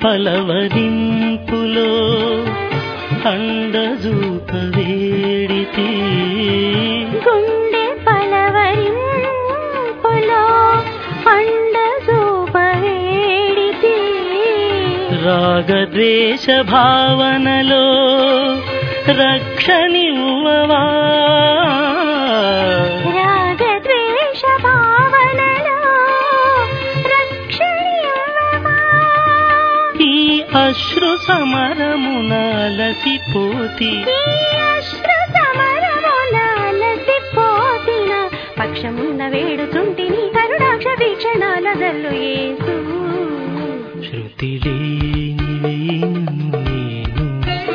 పలవరింపులో అండజూప వేడితే గుండె పలవరింపులో అండ వేడితే రాగద్వేష భావనలో రక్షణివ్వవా రాగద్వేష భావనలో రక్షణీయమా ఈ అశ్రు సమరమునలసిపోతి ఈ అశ్రు సమరముల అలసిపోతిన పక్షమున్న వేడుతుంటిని కరుణాక్ష వీక్షణాల జల్లు యేసు శృతి లేని వేణును నేను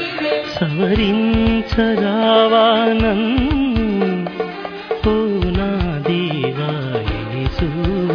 సవరించరావా నన్ను ఓ నా దేవా యేసు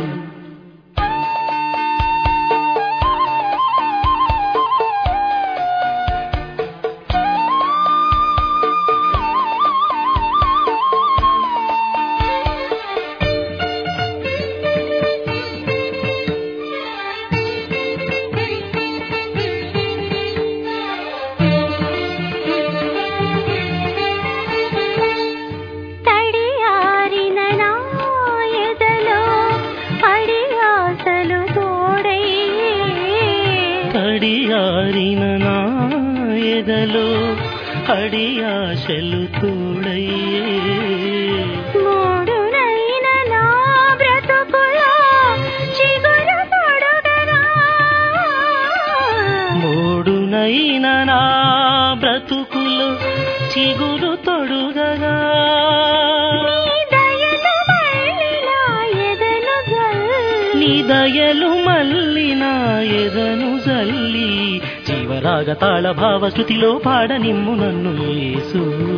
తడియారిన నా ఎదలో అడి ఆశలు తోడై అడియారిన నా ఎదలో అడి ఆశలు తోడయ్యే మూడునైన నా బ్రతుకులో చిగురు తొడుగగా మూడునైన నా బ్రతుకులు చిగురు తొడుగగా నీ దయలు మళ్ళిన ఎదను జల్లి నీ దయలు మల్లి నా ఎదను జల్లి జీవరాగ తాళ భావ శృతిలో పాడ నిమ్ము నన్ను యేసు